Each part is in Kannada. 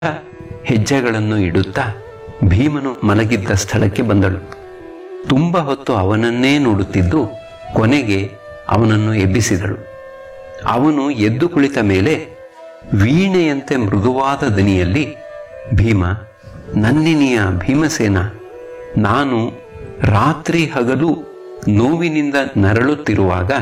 ಹೆಜ್ಜೆಗಳನ್ನು ಇಡುತ್ತಾ ಭೀಮನು ಮಲಗಿದ್ದ ಸ್ಥಳಕ್ಕೆ ಬಂದಳು ತುಂಬ ಹೊತ್ತು ಅವನನ್ನೇ ನೋಡುತ್ತಿದ್ದು ಕೊನೆಗೆ ಅವನನ್ನು ಎಬ್ಬಿಸಿದಳು ಅವನು ಎದ್ದು ಕುಳಿತ ಮೇಲೆ ವೀಣೆಯಂತೆ ಮೃದುವಾದ ದನಿಯಲ್ಲಿ ಭೀಮ ನನ್ನಿನಿಯ ಭೀಮಸೇನ ನಾನು ರಾತ್ರಿ ಹಗಲು ನೋವಿನಿಂದ ನರಳುತ್ತಿರುವಾಗ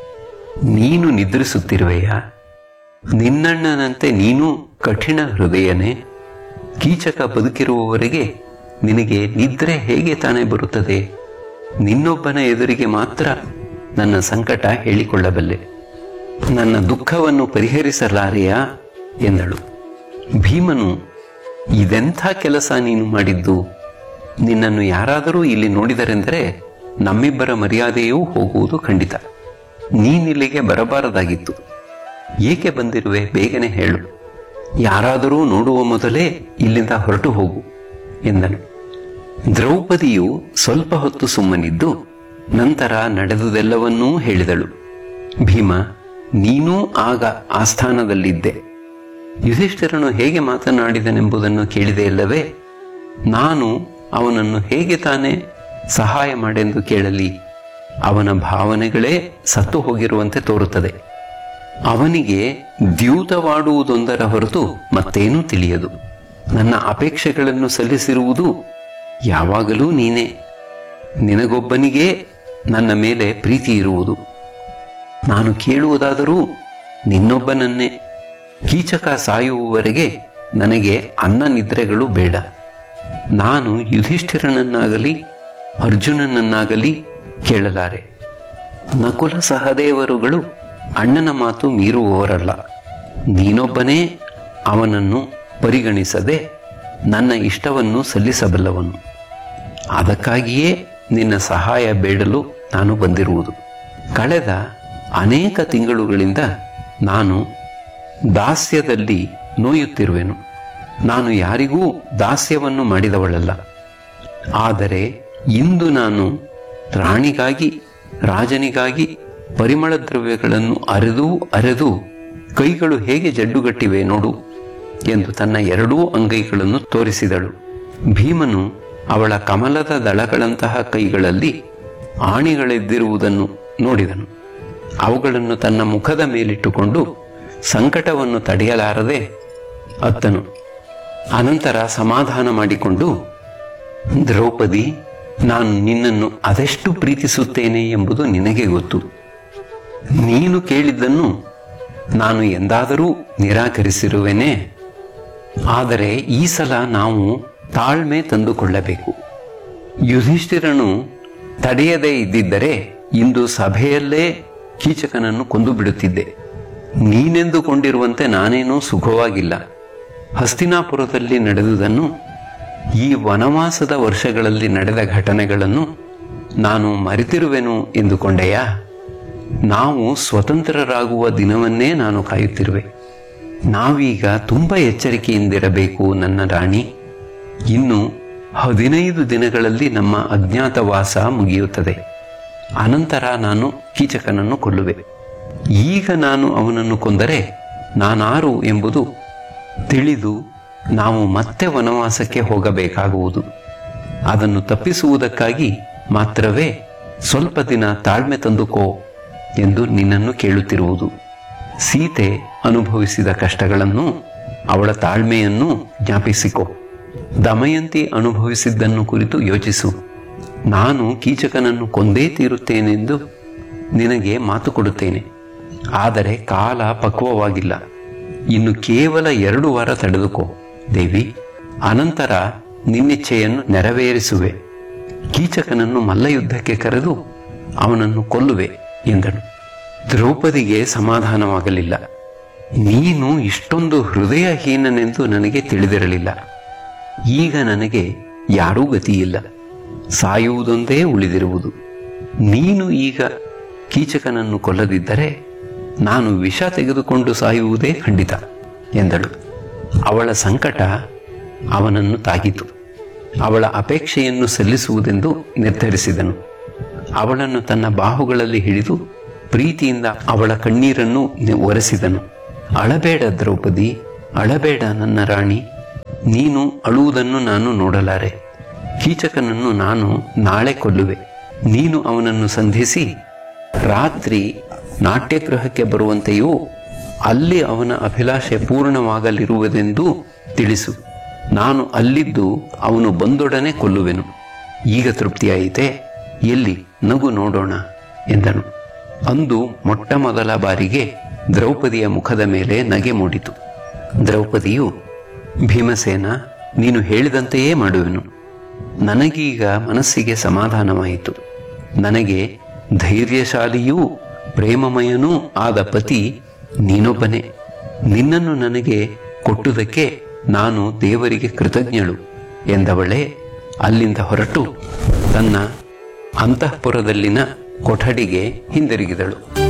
ನೀನು ನಿದ್ರಿಸುತ್ತಿರುವೆಯಾ ನಿನ್ನಣ್ಣನಂತೆ ನೀನು ಕಠಿಣ ಹೃದಯನೇ ಕೀಚಕ ಬದುಕಿರುವವರೆಗೆ ನಿನಗೆ ನಿದ್ರೆ ಹೇಗೆ ತಾನೇ ಬರುತ್ತದೆ ನಿನ್ನೊಬ್ಬನ ಎದುರಿಗೆ ಮಾತ್ರ ನನ್ನ ಸಂಕಟ ಹೇಳಿಕೊಳ್ಳಬಲ್ಲೆ ನನ್ನ ದುಃಖವನ್ನು ಪರಿಹರಿಸಲಾರೆಯಾ ಎಂದಳು ಭೀಮನು ಇದೆಂಥ ಕೆಲಸ ನೀನು ಮಾಡಿದ್ದು ನಿನ್ನನ್ನು ಯಾರಾದರೂ ಇಲ್ಲಿ ನೋಡಿದರೆಂದರೆ ನಮ್ಮಿಬ್ಬರ ಮರ್ಯಾದೆಯೂ ಹೋಗುವುದು ಖಂಡಿತ ನೀನಿಲ್ಲಿಗೆ ಬರಬಾರದಾಗಿತ್ತು ಏಕೆ ಬಂದಿರುವೆ ಬೇಗನೆ ಹೇಳು ಯಾರಾದರೂ ನೋಡುವ ಮೊದಲೇ ಇಲ್ಲಿಂದ ಹೊರಟು ಹೋಗು ಎಂದನು ದ್ರೌಪದಿಯು ಸ್ವಲ್ಪ ಹೊತ್ತು ಸುಮ್ಮನಿದ್ದು ನಂತರ ನಡೆದುದೆಲ್ಲವನ್ನೂ ಹೇಳಿದಳು ಭೀಮ ನೀನೂ ಆಗ ಆ ಸ್ಥಾನದಲ್ಲಿದ್ದೆ ಯುಧಿಷ್ಠಿರನು ಹೇಗೆ ಮಾತನಾಡಿದನೆಂಬುದನ್ನು ಕೇಳಿದೆಯಲ್ಲವೇ ನಾನು ಅವನನ್ನು ಹೇಗೆ ತಾನೇ ಸಹಾಯ ಮಾಡೆಂದು ಕೇಳಲಿ ಅವನ ಭಾವನೆಗಳೇ ಸತ್ತು ಹೋಗಿರುವಂತೆ ತೋರುತ್ತದೆ ಅವನಿಗೆ ದ್ಯೂತವಾಡುವುದೊಂದರ ಹೊರತು ಮತ್ತೇನೂ ತಿಳಿಯದು ನನ್ನ ಅಪೇಕ್ಷೆಗಳನ್ನು ಸಲ್ಲಿಸಿರುವುದು ಯಾವಾಗಲೂ ನೀನೇ ನಿನಗೊಬ್ಬನಿಗೇ ನನ್ನ ಮೇಲೆ ಪ್ರೀತಿ ಇರುವುದು ನಾನು ಕೇಳುವುದಾದರೂ ನಿನ್ನೊಬ್ಬನನ್ನೇ ಕೀಚಕ ಸಾಯುವವರೆಗೆ ನನಗೆ ಅನ್ನ ನಿದ್ರೆಗಳು ಬೇಡ ನಾನು ಯುಧಿಷ್ಠಿರನನ್ನಾಗಲಿ ಅರ್ಜುನನನ್ನಾಗಲಿ ಕೇಳಲಾರೆ ನಕುಲ ಸಹದೇವರುಗಳು ಅಣ್ಣನ ಮಾತು ಮೀರುವವರಲ್ಲ ನೀನೊಬ್ಬನೇ ಅವನನ್ನು ಪರಿಗಣಿಸದೆ ನನ್ನ ಇಷ್ಟವನ್ನು ಸಲ್ಲಿಸಬಲ್ಲವನು ಅದಕ್ಕಾಗಿಯೇ ನಿನ್ನ ಸಹಾಯ ಬೇಡಲು ನಾನು ಬಂದಿರುವುದು ಕಳೆದ ಅನೇಕ ತಿಂಗಳುಗಳಿಂದ ನಾನು ದಾಸ್ಯದಲ್ಲಿ ನೋಯುತ್ತಿರುವೆನು ನಾನು ಯಾರಿಗೂ ದಾಸ್ಯವನ್ನು ಮಾಡಿದವಳಲ್ಲ ಆದರೆ ಇಂದು ನಾನು ರಾಣಿಗಾಗಿ ರಾಜನಿಗಾಗಿ ಪರಿಮಳ ದ್ರವ್ಯಗಳನ್ನು ಅರೆದು ಅರೆದು ಕೈಗಳು ಹೇಗೆ ಜಡ್ಡುಗಟ್ಟಿವೆ ನೋಡು ಎಂದು ತನ್ನ ಎರಡೂ ಅಂಗೈಗಳನ್ನು ತೋರಿಸಿದಳು ಭೀಮನು ಅವಳ ಕಮಲದ ದಳಗಳಂತಹ ಕೈಗಳಲ್ಲಿ ಆಣಿಗಳೆದ್ದಿರುವುದನ್ನು ನೋಡಿದನು ಅವುಗಳನ್ನು ತನ್ನ ಮುಖದ ಮೇಲಿಟ್ಟುಕೊಂಡು ಸಂಕಟವನ್ನು ತಡೆಯಲಾರದೆ ಅತ್ತನು ಅನಂತರ ಸಮಾಧಾನ ಮಾಡಿಕೊಂಡು ದ್ರೌಪದಿ ನಾನು ನಿನ್ನನ್ನು ಅದೆಷ್ಟು ಪ್ರೀತಿಸುತ್ತೇನೆ ಎಂಬುದು ನಿನಗೆ ಗೊತ್ತು ನೀನು ಕೇಳಿದ್ದನ್ನು ನಾನು ಎಂದಾದರೂ ನಿರಾಕರಿಸಿರುವೆನೇ ಆದರೆ ಈ ಸಲ ನಾವು ತಾಳ್ಮೆ ತಂದುಕೊಳ್ಳಬೇಕು ಯುಧಿಷ್ಠಿರನು ತಡೆಯದೇ ಇದ್ದಿದ್ದರೆ ಇಂದು ಸಭೆಯಲ್ಲೇ ಕೀಚಕನನ್ನು ಕೊಂದು ಬಿಡುತ್ತಿದ್ದೆ ನೀನೆಂದುಕೊಂಡಿರುವಂತೆ ನಾನೇನೂ ಸುಖವಾಗಿಲ್ಲ ಹಸ್ತಿನಾಪುರದಲ್ಲಿ ನಡೆದುದನ್ನು ಈ ವನವಾಸದ ವರ್ಷಗಳಲ್ಲಿ ನಡೆದ ಘಟನೆಗಳನ್ನು ನಾನು ಮರೆತಿರುವೆನು ಎಂದುಕೊಂಡೆಯಾ ನಾವು ಸ್ವತಂತ್ರರಾಗುವ ದಿನವನ್ನೇ ನಾನು ಕಾಯುತ್ತಿರುವೆ ನಾವೀಗ ತುಂಬ ಎಚ್ಚರಿಕೆಯಿಂದಿರಬೇಕು ನನ್ನ ರಾಣಿ ಇನ್ನು ಹದಿನೈದು ದಿನಗಳಲ್ಲಿ ನಮ್ಮ ಅಜ್ಞಾತವಾಸ ಮುಗಿಯುತ್ತದೆ ಅನಂತರ ನಾನು ಕೀಚಕನನ್ನು ಕೊಲ್ಲುವೆ ಈಗ ನಾನು ಅವನನ್ನು ಕೊಂದರೆ ನಾನಾರು ಎಂಬುದು ತಿಳಿದು ನಾವು ಮತ್ತೆ ವನವಾಸಕ್ಕೆ ಹೋಗಬೇಕಾಗುವುದು ಅದನ್ನು ತಪ್ಪಿಸುವುದಕ್ಕಾಗಿ ಮಾತ್ರವೇ ಸ್ವಲ್ಪ ದಿನ ತಾಳ್ಮೆ ತಂದುಕೋ ಎಂದು ನಿನ್ನನ್ನು ಕೇಳುತ್ತಿರುವುದು ಸೀತೆ ಅನುಭವಿಸಿದ ಕಷ್ಟಗಳನ್ನು ಅವಳ ತಾಳ್ಮೆಯನ್ನು ಜ್ಞಾಪಿಸಿಕೊ ದಮಯಂತಿ ಅನುಭವಿಸಿದ್ದನ್ನು ಕುರಿತು ಯೋಚಿಸು ನಾನು ಕೀಚಕನನ್ನು ಕೊಂದೇ ತೀರುತ್ತೇನೆಂದು ನಿನಗೆ ಮಾತು ಕೊಡುತ್ತೇನೆ ಆದರೆ ಕಾಲ ಪಕ್ವವಾಗಿಲ್ಲ ಇನ್ನು ಕೇವಲ ಎರಡು ವಾರ ತಡೆದುಕೋ ದೇವಿ ಅನಂತರ ನಿನ್ನಿಚ್ಛೆಯನ್ನು ನೆರವೇರಿಸುವೆ ಕೀಚಕನನ್ನು ಮಲ್ಲಯುದ್ಧಕ್ಕೆ ಕರೆದು ಅವನನ್ನು ಕೊಲ್ಲುವೆ ಎಂದಳು ದ್ರೌಪದಿಗೆ ಸಮಾಧಾನವಾಗಲಿಲ್ಲ ನೀನು ಇಷ್ಟೊಂದು ಹೃದಯಹೀನನೆಂದು ನನಗೆ ತಿಳಿದಿರಲಿಲ್ಲ ಈಗ ನನಗೆ ಯಾರೂ ಗತಿಯಿಲ್ಲ ಸಾಯುವುದೊಂದೇ ಉಳಿದಿರುವುದು ನೀನು ಈಗ ಕೀಚಕನನ್ನು ಕೊಲ್ಲದಿದ್ದರೆ ನಾನು ವಿಷ ತೆಗೆದುಕೊಂಡು ಸಾಯುವುದೇ ಖಂಡಿತ ಎಂದಳು ಅವಳ ಸಂಕಟ ಅವನನ್ನು ತಾಗಿತು ಅವಳ ಅಪೇಕ್ಷೆಯನ್ನು ಸಲ್ಲಿಸುವುದೆಂದು ನಿರ್ಧರಿಸಿದನು ಅವಳನ್ನು ತನ್ನ ಬಾಹುಗಳಲ್ಲಿ ಹಿಡಿದು ಪ್ರೀತಿಯಿಂದ ಅವಳ ಕಣ್ಣೀರನ್ನು ಒರೆಸಿದನು ಅಳಬೇಡ ದ್ರೌಪದಿ ಅಳಬೇಡ ನನ್ನ ರಾಣಿ ನೀನು ಅಳುವುದನ್ನು ನಾನು ನೋಡಲಾರೆ ಕೀಚಕನನ್ನು ನಾನು ನಾಳೆ ಕೊಲ್ಲುವೆ ನೀನು ಅವನನ್ನು ಸಂಧಿಸಿ ರಾತ್ರಿ ನಾಟ್ಯಗೃಹಕ್ಕೆ ಬರುವಂತೆಯೂ ಅಲ್ಲಿ ಅವನ ಅಭಿಲಾಷೆ ಪೂರ್ಣವಾಗಲಿರುವುದೆಂದು ತಿಳಿಸು ನಾನು ಅಲ್ಲಿದ್ದು ಅವನು ಬಂದೊಡನೆ ಕೊಲ್ಲುವೆನು ಈಗ ತೃಪ್ತಿಯಾಯಿತೆ ಎಲ್ಲಿ ನಗು ನೋಡೋಣ ಎಂದನು ಅಂದು ಮೊಟ್ಟ ಮೊದಲ ಬಾರಿಗೆ ದ್ರೌಪದಿಯ ಮುಖದ ಮೇಲೆ ನಗೆ ಮೂಡಿತು ದ್ರೌಪದಿಯು ಭೀಮಸೇನ ನೀನು ಹೇಳಿದಂತೆಯೇ ಮಾಡುವೆನು ನನಗೀಗ ಮನಸ್ಸಿಗೆ ಸಮಾಧಾನವಾಯಿತು ನನಗೆ ಧೈರ್ಯಶಾಲಿಯೂ ಪ್ರೇಮಮಯನೂ ಆದ ಪತಿ ನೀನೊಬ್ಬನೇ ನಿನ್ನನ್ನು ನನಗೆ ಕೊಟ್ಟುದಕ್ಕೆ ನಾನು ದೇವರಿಗೆ ಕೃತಜ್ಞಳು ಎಂದವಳೇ ಅಲ್ಲಿಂದ ಹೊರಟು ತನ್ನ ಅಂತಃಪುರದಲ್ಲಿನ ಕೊಠಡಿಗೆ ಹಿಂದಿರುಗಿದಳು